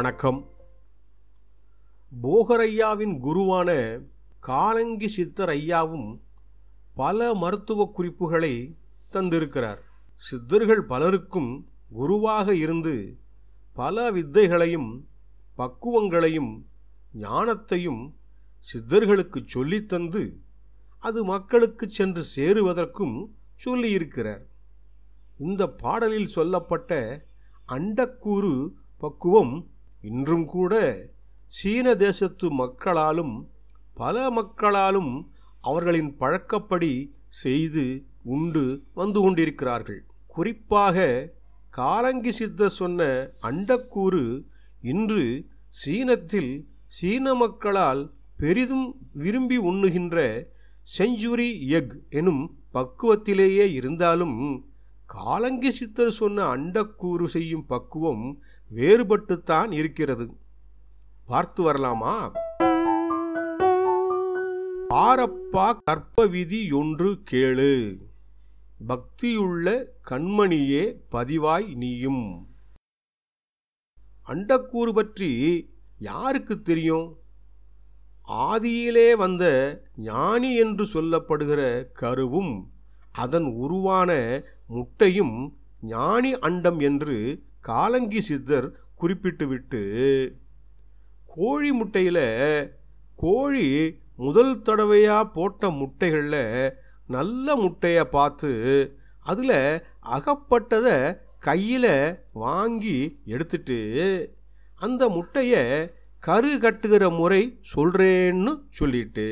வணக்கம் போகரையாவின் குருவான காலங்கி சித்தர் ஐயாவும் பல மருத்துவ குறிப்புகளை தந்திருக்கிறார் சித்தர்கள் பலருக்கும் குருவாக இருந்து பல வித்தைகளையும் பக்குவங்களையும் ஞானத்தையும் சித்தர்களுக்கு சொல்லித் தந்து அது மக்களுக்கு சென்று சேருவதற்கும் சொல்லியிருக்கிறார் இந்த பாடலில் சொல்லப்பட்ட அண்டக்கூறு பக்குவம் இன்றும் கூட சீன தேசத்து மக்களாலும் பல மக்களாலும் அவர்களின் பழக்கப்படி செய்து உண்டு வந்து கொண்டிருக்கிறார்கள் குறிப்பாக காலங்கி சித்தர் சொன்ன அண்டக்கூறு இன்று சீனத்தில் சீன மக்களால் பெரிதும் விரும்பி உண்ணுகின்ற செஞ்சுரி எக் எனும் பக்குவத்திலேயே இருந்தாலும் காலங்கி சித்தர் சொன்ன அண்டக்கூறு செய்யும் பக்குவம் வேறுபட்டுத்தான் இருக்கிறது பார்த்து வரலாமா பாரப்பா கற்ப விதி ஒன்று கேளு பக்தியுள்ள கண்மணியே பதிவாய் நீயும் அண்டக்கூறு பற்றி யாருக்கு தெரியும் ஆதியிலே வந்த ஞானி என்று சொல்லப்படுகிற கருவும் அதன் உருவான முட்டையும் ஞானி அண்டம் என்று காலங்கி சித்தர் குறிப்பிட்டுவிட்டு கோழி முட்டையில் கோழி முதல் தடவையாக போட்ட முட்டைகளில் நல்ல முட்டையை பார்த்து அதில் அகப்பட்டதை கையில் வாங்கி எடுத்துட்டு அந்த முட்டையை கரு கட்டுகிற முறை சொல்றேன்னு சொல்லிட்டு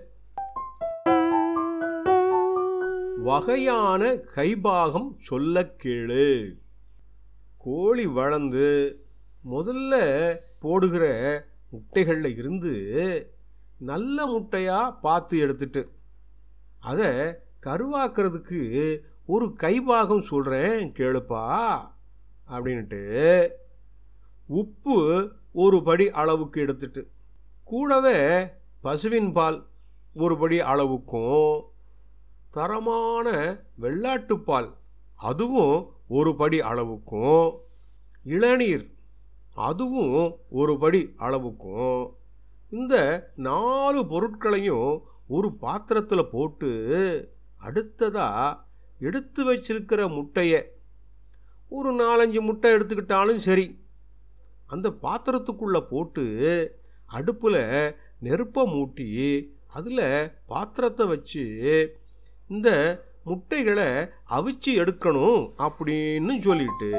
வகையான கைபாகம் சொல்ல கேளு கோழி வளர்ந்து முதல்ல போடுகிற முட்டைகளில் இருந்து நல்ல முட்டையாக பார்த்து எடுத்துட்டு அதை கருவாக்குறதுக்கு ஒரு கைபாகம் சொல்கிறேன் கேளுப்பா அப்படின்ட்டு உப்பு ஒரு படி அளவுக்கு எடுத்துட்டு கூடவே பசுவின் பால் ஒரு படி அளவுக்கும் தரமான வெள்ளாட்டுப்பால் அதுவும் ஒரு படி அளவுக்கும் இளநீர் அதுவும் ஒரு படி அளவுக்கும் இந்த நாலு பொருட்களையும் ஒரு பாத்திரத்தில் போட்டு அடுத்ததாக எடுத்து வச்சிருக்கிற முட்டையை ஒரு நாலஞ்சு முட்டை எடுத்துக்கிட்டாலும் சரி அந்த பாத்திரத்துக்குள்ளே போட்டு அடுப்பில் நெருப்பை மூட்டி அதில் பாத்திரத்தை வச்சு இந்த முட்டைகளை அவிச்சு எடுக்கணும் அப்படின்னு சொல்லிட்டு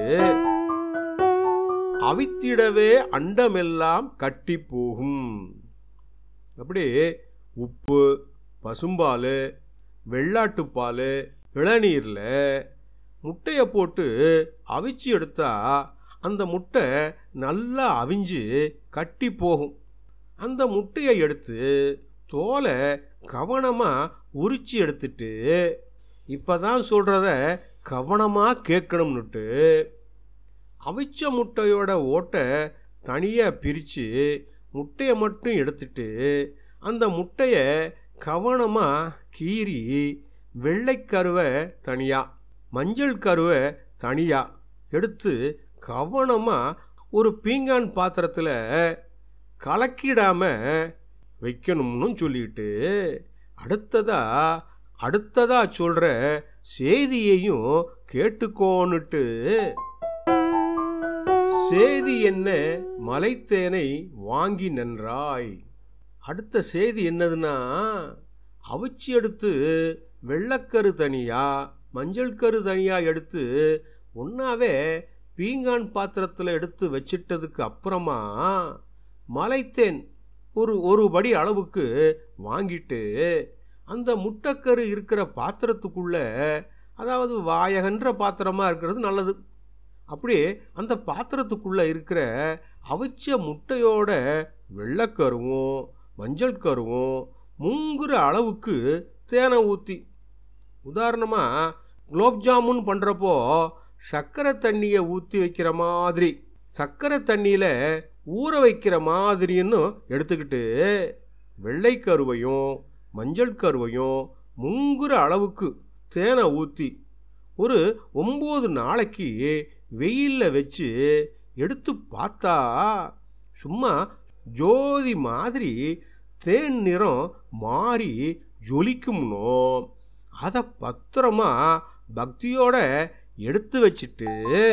அவித்திடவே அண்டமெல்லாம் கட்டி போகும் அப்படி உப்பு பசும்பால் வெள்ளாட்டுப்பால் இளநீரில் முட்டையை போட்டு அவிச்சு எடுத்தா அந்த முட்டை நல்லா அவிஞ்சு கட்டி போகும் அந்த முட்டையை எடுத்து தோலை கவனமாக உரிச்சு எடுத்துட்டு இப்போ தான் சொல்கிறத கவனமாக கேட்கணும்னுட்டு அவிச்ச முட்டையோட ஓட்டை தனியாக பிரித்து முட்டையை மட்டும் எடுத்துட்டு அந்த முட்டையை கவனமாக கீறி வெள்ளைக்கருவை தனியாக மஞ்சள் கருவை தனியாக எடுத்து கவனமாக ஒரு பீங்கான் பாத்திரத்தில் கலக்கிடாம வைக்கணும்னு சொல்லிட்டு அடுத்ததா அடுத்ததா சொல்கிற செய்தியையும் கேட்டுக்கோன்னுட்டு செய்தி என்ன மலைத்தேனை வாங்கி நன்றாய் அடுத்த செய்தி என்னதுன்னா அவிச்சு எடுத்து வெள்ளக்கரு தனியாக மஞ்சள் கரு தனியாக எடுத்து ஒன்றாவே பீங்கான் பாத்திரத்தில் எடுத்து வச்சிட்டதுக்கு அப்புறமா மலைத்தேன் ஒரு ஒரு படி அளவுக்கு வாங்கிட்டு அந்த முட்டைக்கரு இருக்கிற பாத்திரத்துக்குள்ள அதாவது வாயகன்ற பாத்திரமாக இருக்கிறது நல்லது அப்படியே அந்த பாத்திரத்துக்குள்ளே இருக்கிற அவிச்ச முட்டையோட வெள்ளைக்கருவும் மஞ்சள் கருவும் முங்குற அளவுக்கு தேனை ஊற்றி உதாரணமாக குலோப் ஜாமுன் பண்ணுறப்போ சர்க்கரை தண்ணியை ஊற்றி வைக்கிற மாதிரி சர்க்கரை தண்ணியில் ஊற வைக்கிற மாதிரின்னு எடுத்துக்கிட்டு வெள்ளை கருவையும் மஞ்சள் கருவையும் முங்குற அளவுக்கு தேனை ஊற்றி ஒரு ஒம்பது நாளைக்கு வெயிலில் வச்சு எடுத்து பார்த்தா சும்மா ஜோதி மாதிரி தேன் நிறம் மாறி ஜொலிக்கும்னோ அதை பத்திரமா பக்தியோட எடுத்து வச்சிட்டு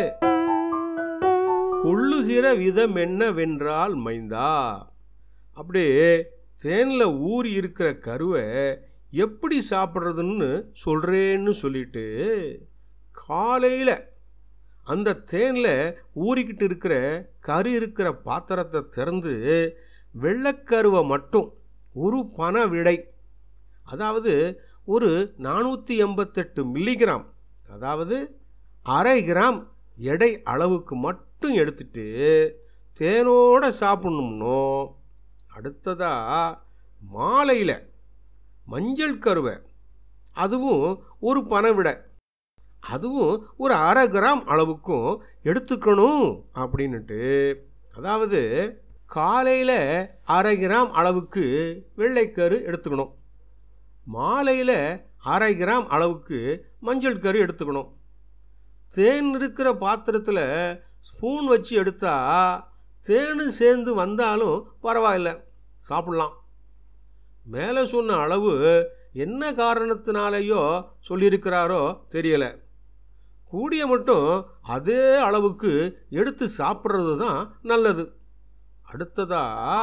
கொள்ளுகிற விதம் என்னவென்றால் மைந்தா அப்படியே தேனில் ஊறி இருக்கிற கருவை எப்படி சாப்பிட்றதுன்னு சொல்கிறேன்னு சொல்லிட்டு காலையில் அந்த தேனில் ஊறிக்கிட்டு இருக்கிற கரு இருக்கிற பாத்திரத்தை திறந்து வெள்ளைக்கருவை மட்டும் ஒரு பண விடை அதாவது ஒரு நானூற்றி எண்பத்தெட்டு மில்லிகிராம் அதாவது அரை கிராம் எடை அளவுக்கு மட்டும் எடுத்துட்டு தேனோட சாப்பிட்ணும்னோ அடுத்ததா மாலையில் மஞ்சள் கருவை அதுவும் ஒரு பனை விட அதுவும் ஒரு அரை கிராம் அளவுக்கும் எடுத்துக்கணும் அப்படின்னுட்டு அதாவது காலையில் அரை கிராம் அளவுக்கு வெள்ளைக்கரு எடுத்துக்கணும் மாலையில் அரை கிராம் அளவுக்கு மஞ்சள் கரு எடுத்துக்கணும் தேன் இருக்கிற பாத்திரத்தில் ஸ்பூன் வச்சு எடுத்தா தேன் சேர்ந்து வந்தாலும் பரவாயில்ல சாப்பிட்லாம் மேலே சொன்ன அளவு என்ன காரணத்தினாலேயோ சொல்லியிருக்கிறாரோ தெரியலை கூடிய மட்டும் அதே அளவுக்கு எடுத்து சாப்பிட்றது தான் நல்லது அடுத்ததா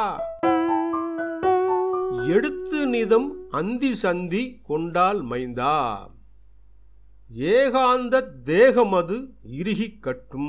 எடுத்து நிதம் அந்தி சந்தி கொண்டால் மைந்தா ஏகாந்த தேகமது இறுகி கட்டும்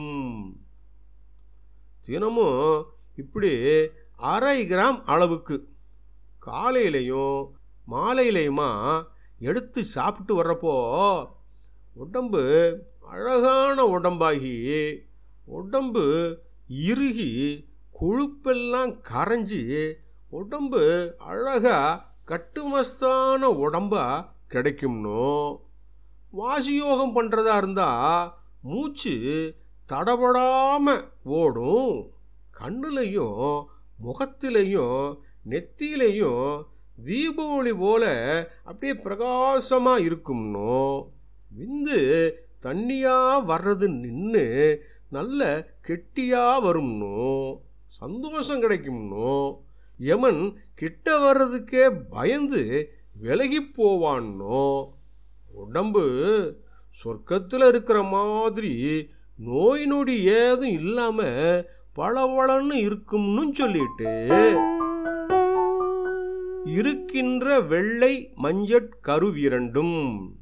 தினமும் இப்படி அரை கிராம் அளவுக்கு காலையிலையும் மாலையிலையுமா எடுத்து சாப்பிட்டு வர்றப்போ உடம்பு அழகான உடம்பாகி உடம்பு இறுகி கொழுப்பெல்லாம் கரைஞ்சி உடம்பு அழகா கட்டுமஸ்தான உடம்பா கிடைக்கும்னோ வாசியோகம் பண்ணுறதா இருந்தால் மூச்சு தடபடாமல் ஓடும் கண்ணுலையும் முகத்திலையும் நெத்தியிலையும் தீபாவளி போல அப்படியே பிரகாசமாக இருக்கும்னோ விந்து தண்ணியாக வர்றது நின்று நல்ல கெட்டியாக வரும்னோ சந்தோஷம் கிடைக்கும்னோ யமன் கிட்ட வர்றதுக்கே பயந்து விலகி போவான்னோ உடம்பு சொர்க்கத்தில் இருக்கிற மாதிரி நோய் நொடி ஏதும் இல்லாமல் பளபளன்னு இருக்கும்னு சொல்லிட்டு இருக்கின்ற வெள்ளை மஞ்சட் கருவிரண்டும்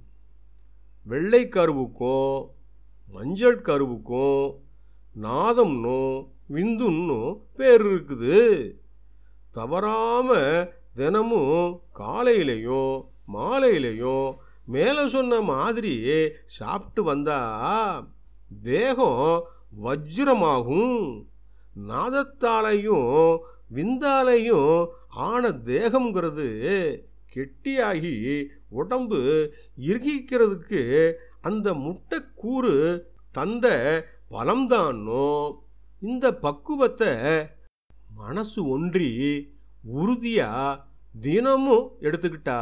வெள்ளை கருவுக்கும் மஞ்சள் கருவுக்கும் நாதம்னும் விந்துன்னும் பேர் இருக்குது தவறாம தினமும் காலையிலையும் மாலையிலையும் மேலே சொன்ன மாதிரி சாப்பிட்டு வந்தா தேகம் வஜ்ரமாகும் நாதத்தாலையும் விந்தாலையும் ஆன தேகம்ங்கிறது கெட்டியாகி உடம்பு இறுகிக்கிறதுக்கு அந்த முட்டைக்கூறு தந்த பலம்தானோ இந்த பக்குவத்தை மனசு ஒன்றி உறுதியா தினமும் எடுத்துக்கிட்டா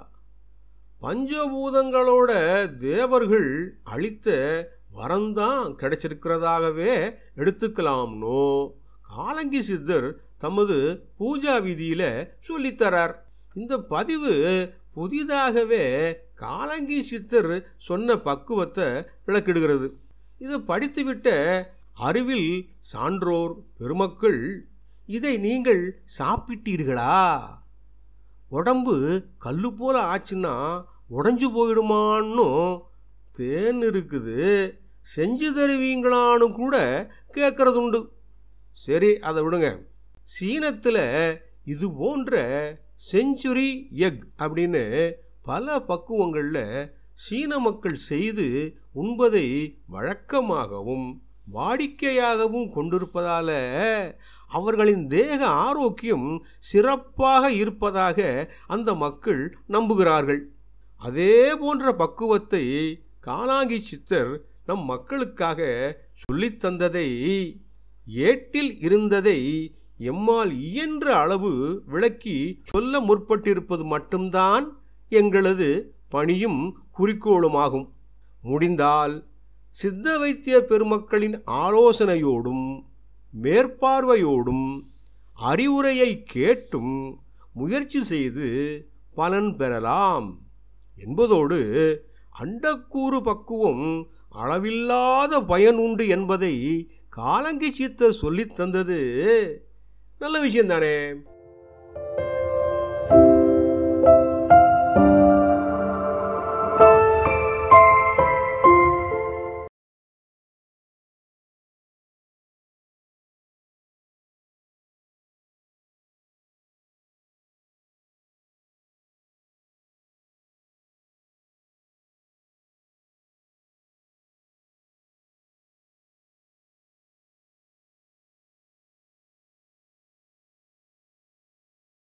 பஞ்சபூதங்களோட தேவர்கள் அளித்த வரம்தான் கிடைச்சிருக்கிறதாகவே எடுத்துக்கலாம்னோ காலங்கி சித்தர் தமது பூஜா விதியில சொல்லித்தரார் இந்த பதிவு புதிதாகவே காலங்கி சித்தர் சொன்ன பக்குவத்தை விளக்கிடுகிறது இதை படித்துவிட்ட அறிவில் சான்றோர் பெருமக்கள் இதை நீங்கள் சாப்பிட்டீர்களா உடம்பு கல்லு போல ஆச்சுன்னா உடஞ்சு போயிடுமான்னு தேன் இருக்குது செஞ்சு தருவீங்களான்னு கூட கேட்கறதுண்டு சரி அதை விடுங்க சீனத்தில் இது போன்ற செஞ்சுரி எக் அப்படின்னு பல பக்குவங்களில் சீன மக்கள் செய்து உண்பதை வழக்கமாகவும் வாடிக்கையாகவும் கொண்டிருப்பதால அவர்களின் தேக ஆரோக்கியம் சிறப்பாக இருப்பதாக அந்த மக்கள் நம்புகிறார்கள் அதே போன்ற பக்குவத்தை காலாங்கி சித்தர் நம் மக்களுக்காக சொல்லித் தந்ததை ஏட்டில் இருந்ததை எம்மால் இயன்ற அளவு விளக்கி சொல்ல முற்பட்டிருப்பது மட்டும்தான் எங்களது பணியும் குறிக்கோளுமாகும் முடிந்தால் சித்த வைத்திய பெருமக்களின் ஆலோசனையோடும் மேற்பார்வையோடும் அறிவுரையை கேட்டும் முயற்சி செய்து பலன் பெறலாம் என்பதோடு அண்டக்கூறு பக்குவம் அளவில்லாத பயன் உண்டு என்பதை காலங்கி சித்தர் சொல்லித் தந்தது நல்ல விஷயம் தானே